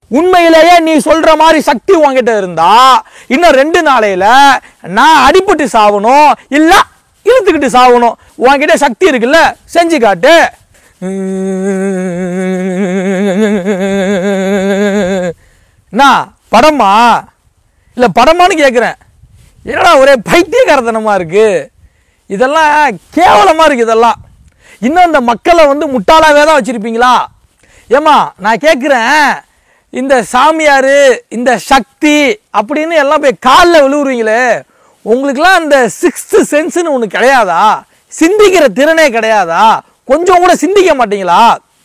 உண்மையிலேயே நீ சொல்ற மாதிரி சக்தி உன்கிட்ட இருந்தா இன்னும் ரெண்டு நாளையில நான் அடிபட்டு சாவணும் இல்ல இழுத்துக்கிட்டு சாவணும் உன்கிட்ட சக்தி இருக்குல்ல செஞ்சு காட்டு என்ன படமா இல்ல படமான்னு கேட்குறேன் என்னடா ஒரே பைத்தியக்காரத்தனமா இருக்கு இதெல்லாம் கேவலமா இருக்கு இதெல்லாம் இன்னும் இந்த மக்களை வந்து முட்டாளாவே தான் வச்சிருப்பீங்களா ஏமா நான் கேட்குறேன் இந்த சாமியார் இந்த சக்தி அப்படின்னு எல்லாம் போய் காலில் விழுவுறீங்களே உங்களுக்குலாம் இந்த சிக்ஸ்த்து சென்ஸ்னு ஒன்று கிடையாதா சிந்திக்கிற திறனே கிடையாதா கொஞ்சம் கூட சிந்திக்க மாட்டீங்களா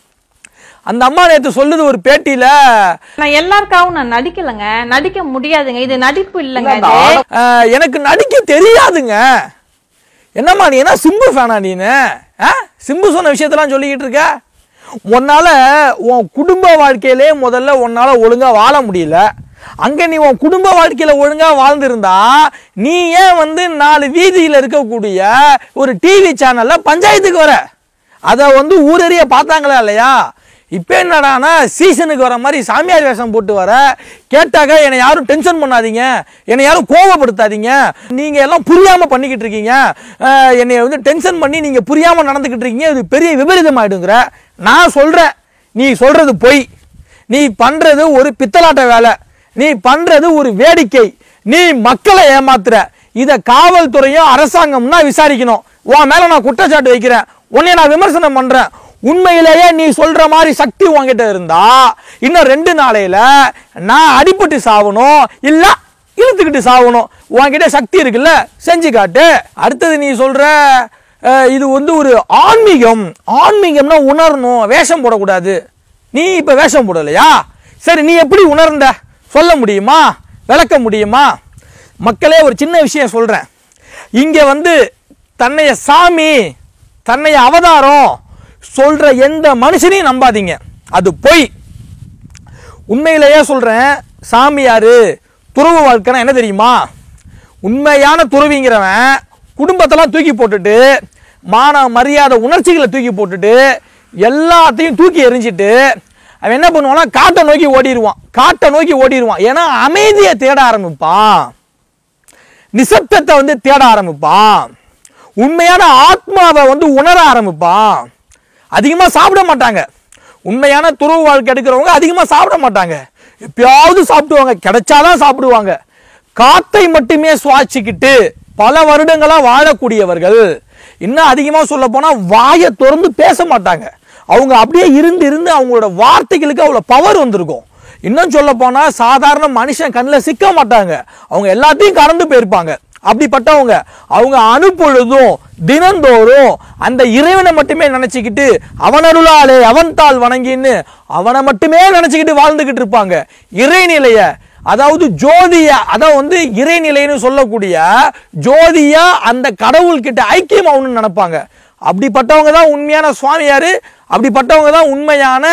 அந்த அம்மா நேற்று சொல்லுது ஒரு பேட்டியில நான் எல்லாருக்காகவும் நான் நடிக்கலைங்க நடிக்க முடியாதுங்க இது நடிப்பு இல்லைங்க இது அஹ், எனக்கு நடிக்க தெரியாதுங்க என்னம்மா நீ என்ன சிம்பு ஃபேனா நீனு ஆ? சிம்பு சொன்ன விஷயத்தெல்லாம் சொல்லிக்கிட்டு இருக்க உன்னால உன் குடும்ப வாழ்க்கையிலே முதல்ல உன்னால ஒழுங்கா வாழ முடியல அங்க நீ உன் குடும்ப வாழ்க்கையில ஒழுங்கா வாழ்ந்திருந்தா நீ ஏன் வந்து நாலு வீதியில இருக்கக்கூடிய ஒரு டிவி சேனல்ல பஞ்சாயத்துக்கு வர அதை வந்து ஊரறிய பார்த்தாங்களா இல்லையா இப்போ என்னடானா சீசனுக்கு வர மாதிரி சாமியார் வேஷம் போட்டு வர கேட்டாக்க என்னை யாரும் டென்ஷன் பண்ணாதீங்க என்னை யாரும் கோவப்படுத்தாதீங்க நீங்க எல்லாம் புரியாம பண்ணிக்கிட்டு இருக்கீங்க அஹ், என்னை வந்து டென்ஷன் பண்ணி நீங்க புரியாம நடந்துக்கிட்டு இருக்கீங்க இது பெரிய விபரீதம் ஆயிடுங்கிற நான் சொல்றேன் நீ சொல்றது பொய் நீ பண்றது ஒரு பித்தலாட்ட வேலை நீ பண்றது ஒரு வேடிக்கை நீ மக்களை ஏமாத்துற இத காவல்துறையும் அரசாங்கம்னா விசாரிக்கணும் உன் மேல நான் குற்றச்சாட்டு வைக்கிறேன் உன்னை நான் விமர்சனம் பண்றேன் உண்மையிலேயே நீ சொல்ற மாதிரி சக்தி உன்கிட்ட இருந்தா இன்னும் ரெண்டு நாளையில நான் அடிபட்டு சாவணும் இல்ல இழுத்துக்கிட்டு சாவணும் உன்கிட்ட சக்தி இருக்குல்ல செஞ்சு காட்டு அடுத்தது நீ சொல்ற அஹ், இது வந்து ஒரு ஆன்மீகம் ஆன்மீகம்னா உணரணும் வேஷம் போடக்கூடாது நீ இப்ப வேஷம் போடலையா சரி நீ எப்படி உணர்ந்த சொல்ல முடியுமா விளக்க முடியுமா மக்களே ஒரு சின்ன விஷயம் சொல்றேன் இங்க வந்து தன்னைய சாமி தன்னைய அவதாரம் சொல்ற எந்த மனுஷனையும் நம்பாதீங்க அது பொய் உண்மையிலேயே சொல்றேன் சாமியாரு துறவு வாழ்க்கைனா என்ன தெரியுமா உண்மையான துறவிங்கிறவன் குடும்பத்தெல்லாம் தூக்கி போட்டுட்டு மான மரியாதை உணர்ச்சிகளை தூக்கி போட்டுட்டு எல்லாத்தையும் தூக்கி எறிஞ்சிட்டு அவன் என்ன பண்ணுவான்னா காட்டை நோக்கி ஓடிடுவான் காட்டை நோக்கி ஓடிடுவான் ஏன்னா அமைதியை தேட ஆரம்பிப்பான் நிசப்தத்தை வந்து தேட ஆரம்பிப்பான் உண்மையான ஆத்மாவை வந்து உணர ஆரம்பிப்பான் அதிகமா சாப்பிட மாட்டாங்க உண்மையான துறவு வாழ்க்கை எடுக்கிறவங்க அதிகமா சாப்பிட மாட்டாங்க எப்பயாவது சாப்பிடுவாங்க கிடைச்சாதான் சாப்பிடுவாங்க காத்தை மட்டுமே சுவாசிக்கிட்டு பல வருடங்களா வாழக்கூடியவர்கள் இன்னும் அதிகமா சொல்ல போனா வாயை திறந்து பேச மாட்டாங்க அவங்க அப்படியே இருந்து இருந்து அவங்களோட வார்த்தைகளுக்கு அவ்வளோ பவர் வந்திருக்கும் இன்னும் சொல்ல போனா சாதாரண மனுஷன் கண்ணில் சிக்க மாட்டாங்க அவங்க எல்லாத்தையும் கடந்து போயிருப்பாங்க அப்படிப்பட்டவங்க அவங்க அனுப்பொழுதும் தினந்தோறும் அந்த இறைவனை மட்டுமே நினைச்சுக்கிட்டு அவனருளாலே அவன் தாள் வணங்கின்னு அவனை மட்டுமே நினைச்சுக்கிட்டு வாழ்ந்துகிட்டு இருப்பாங்க இறைநிலைய அதாவது ஜோதிய அதான் வந்து இறைநிலைன்னு சொல்லக்கூடிய ஜோதியா அந்த கடவுள்கிட்ட ஐக்கியமாகணும்னு நினைப்பாங்க அப்படிப்பட்டவங்க தான் உண்மையான சுவாமியாரு அப்படிப்பட்டவங்க தான் உண்மையான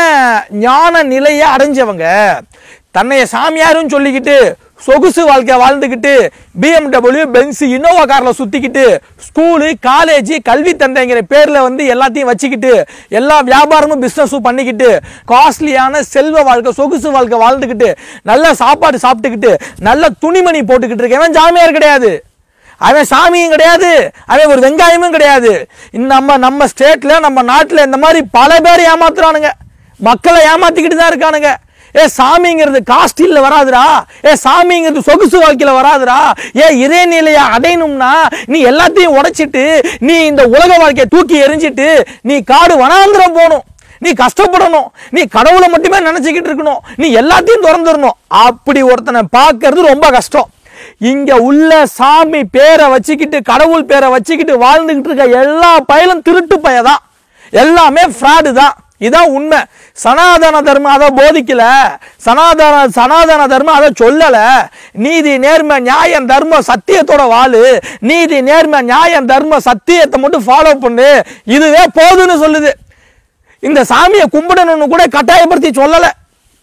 ஞான நிலையை அடைஞ்சவங்க தன்னைய சாமியாருன்னு சொல்லிக்கிட்டு சொகுசு வாழ்க்கை வாழ்ந்துக்கிட்டு பிஎம்டபிள்யூ பென்ஸ் இன்னோவா கார்ல சுத்திக்கிட்டு ஸ்கூலு காலேஜ் கல்வி தந்தைங்கிற பேர்ல வந்து எல்லாத்தையும் வச்சுக்கிட்டு எல்லா வியாபாரமும் பிசினஸும் பண்ணிக்கிட்டு காஸ்ட்லியான செல்வ வாழ்க்கை சொகுசு வாழ்க்கை வாழ்ந்துக்கிட்டு நல்ல சாப்பாடு சாப்பிட்டுக்கிட்டு நல்ல துணிமணி போட்டுக்கிட்டு இருக்கவன் ஜாமியார் கிடையாது அவன் சாமியும் கிடையாது அவன் ஒரு வெங்காயமும் கிடையாது இந்த நம்ம நம்ம ஸ்டேட்ல நம்ம நாட்டில் இந்த மாதிரி பல பேர் ஏமாத்துறானுங்க மக்களை ஏமாத்திக்கிட்டு தான் இருக்கானுங்க ஏ சாமிங்கிறது காஸ்டில்ல வராதுடா ஏ சாமிங்கிறது சொகுசு வாழ்க்கையில வராதுடா ஏ இறைநிலையை அடையணும்னா நீ எல்லாத்தையும் உடைச்சிட்டு நீ இந்த உலக வாழ்க்கையை தூக்கி எறிஞ்சிட்டு நீ காடு வனாந்திரம் போகணும் நீ கஷ்டப்படணும் நீ கடவுளை மட்டுமே நினைச்சுக்கிட்டு இருக்கணும் நீ எல்லாத்தையும் திறந்துடணும் அப்படி ஒருத்தனை பார்க்கறது ரொம்ப கஷ்டம் இங்க உள்ள சாமி பேரை வச்சுக்கிட்டு கடவுள் பேரை வச்சுக்கிட்டு வாழ்ந்துகிட்டு இருக்க எல்லா பயலும் திருட்டு பயதான் எல்லாமே ஃப்ராடு தான் இதான் உண்மை சனாதன தர்மம் அதை போதிக்கல சனாதன சனாதன தர்மம் அதை சொல்லல நீதி நேர்மை நியாயம் தர்மம் சத்தியத்தோட வாழு நீதி நேர்மை நியாயம் தர்மம் சத்தியத்தை மட்டும் ஃபாலோ பண்ணு இதுவே போதும்னு சொல்லுது இந்த சாமியை கும்பிடணும்னு கூட கட்டாயப்படுத்தி சொல்லலை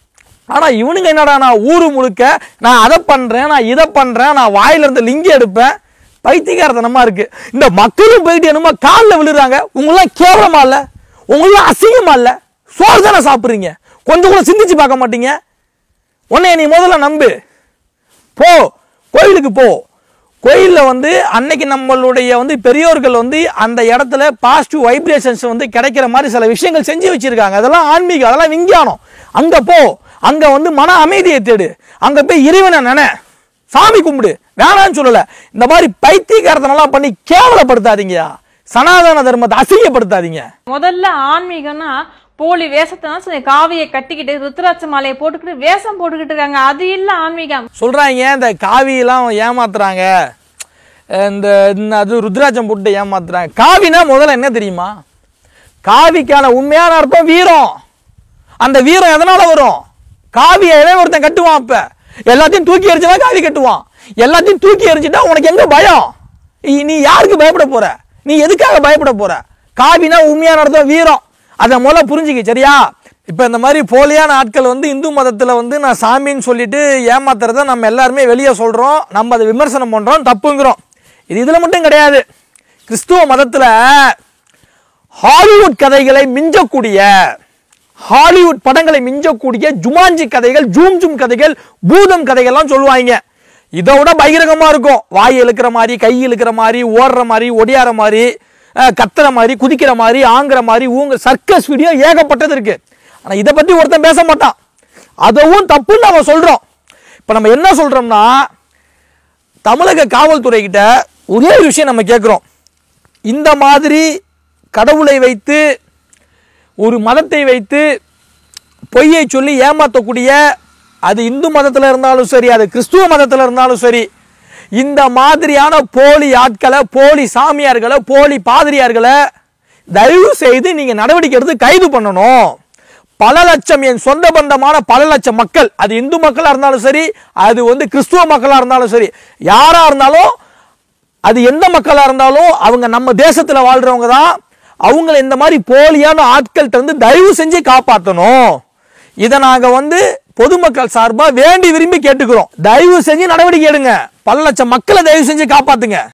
ஆனா இவனுங்க என்னடா நான் ஊரு முழுக்க நான் அதை பண்றேன் நான் இதை பண்றேன் நான் வாயில இருந்து லிங்கி எடுப்பேன் பைத்தியக்காரத்தனமா இருக்கு இந்த மக்களும் போயிட்டு என்னமோ காலில் விழுறாங்க உங்களாம் கேவலமா இல்ல உங்களாம் அசிங்கமா இல்ல சோறு தானே சாப்பிடுறீங்க கொஞ்சம் கூட சிந்திச்சு பார்க்க மாட்டீங்க உன்னைய நீ முதல்ல நம்பு போ கோயிலுக்கு போ கோயிலில் வந்து அன்னைக்கு நம்மளுடைய வந்து பெரியோர்கள் வந்து அந்த இடத்துல பாசிட்டிவ் வைப்ரேஷன்ஸ் வந்து கிடைக்கிற மாதிரி சில விஷயங்கள் செஞ்சு வச்சிருக்காங்க அதெல்லாம் ஆன்மீகம் அதெல்லாம் விஞ்ஞானம் அங்கே போ அங்கே வந்து மன அமைதியை தேடு அங்கே போய் இறைவனை நினை சாமி கும்பிடு வேணான்னு சொல்லலை இந்த மாதிரி பைத்தியக்காரத்தனெல்லாம் பண்ணி கேவலப்படுத்தாதீங்க சனாதன தர்மத்தை அசிங்கப்படுத்தாதீங்க முதல்ல ஆன்மீகம்னா போலி வேஷத்தை தான் சொல்லி காவியை கட்டிக்கிட்டு ருத்ராட்ச மாலையை போட்டுக்கிட்டு வேஷம் போட்டுக்கிட்டு இருக்காங்க அது இல்ல ஆன்மீகம் சொல்றாங்க இந்த காவியெல்லாம் ஏமாத்துறாங்க இந்த இந்த அது ருத்ராட்சம் போட்டு ஏமாத்துறாங்க காவினா முதல்ல என்ன தெரியுமா காவிக்கான உண்மையான அர்த்தம் வீரம் அந்த வீரம் எதனால வரும் காவியை எவன் ஒருத்தன் கட்டுவான் அப்ப எல்லாத்தையும் தூக்கி எறிஞ்சா காவி கட்டுவான் எல்லாத்தையும் தூக்கி எறிஞ்சிட்டா உனக்கு எங்க பயம் நீ- நீ யாருக்கு பயப்பட போற நீ எதுக்காக பயப்பட போற காவினா உண்மையான அர்த்தம் வீரம் அதை முதல்ல புரிஞ்சுக்க சரியா இப்போ இந்த மாதிரி போலியான ஆட்கள் வந்து இந்து மதத்தில் வந்து நான் சாமின்னு சொல்லிட்டு ஏமாத்துறத நம்ம எல்லாருமே வெளியே சொல்கிறோம் நம்ம அதை விமர்சனம் பண்ணுறோம் தப்புங்கிறோம் இது இதில் மட்டும் கிடையாது கிறிஸ்துவ மதத்தில் ஹாலிவுட் கதைகளை மிஞ்சக்கூடிய ஹாலிவுட் படங்களை மிஞ்சக்கூடிய ஜுமாஞ்சி கதைகள் ஜூம் ஜூம் கதைகள் பூதம் கதைகள்லாம் சொல்லுவாங்க இதை விட பகிரங்கமா இருக்கும் வாய் இழுக்கிற மாதிரி கை இழுக்கிற மாதிரி ஓடுற மாதிரி ஒடியாற மாதிரி அஹ், கத்துற மாதிரி குதிக்கிற மாதிரி ஆங்குற மாதிரி ஊங்க சர்க்கஸ் வீடியோ ஏகப்பட்டது இருக்கு ஆனா இதை பத்தி ஒருத்தன் பேச மாட்டான் அதுவும் தப்புன்னு நம்ம சொல்றோம் இப்ப நம்ம என்ன சொல்றோம்னா தமிழக காவல்துறை கிட்ட ஒரே ஒரு விஷயம் நம்ம கேட்குறோம் இந்த மாதிரி கடவுளை வைத்து ஒரு மதத்தை வைத்து பொய்யை சொல்லி ஏமாற்றக்கூடிய அது இந்து மதத்தில் இருந்தாலும் சரி அது கிறிஸ்துவ மதத்தில் இருந்தாலும் சரி இந்த மாதிரியான போலி ஆட்களை போலி சாமியார்களை போலி பாதிரியார்களை தயவு செய்து நீங்க நடவடிக்கை எடுத்து கைது பண்ணணும் பல லட்சம் என் சொந்த பந்தமான பல லட்சம் மக்கள் அது இந்து மக்களா இருந்தாலும் சரி அது வந்து கிறிஸ்துவ மக்களா இருந்தாலும் சரி யாரா இருந்தாலும் அது எந்த மக்களா இருந்தாலும் அவங்க நம்ம தேசத்துல வாழ்றவங்க தான் அவங்கள இந்த மாதிரி போலியான ஆட்கள்கிட்ட இருந்து தயவு செஞ்சு காப்பாற்றணும் இதை நாங்க வந்து பொதுமக்கள் சார்பா வேண்டி விரும்பி கேட்டுக்கிறோம் தயவு செஞ்சு நடவடிக்கை எடுங்க பல லட்சம் மக்களை தயவு செஞ்சு காப்பாத்துங்க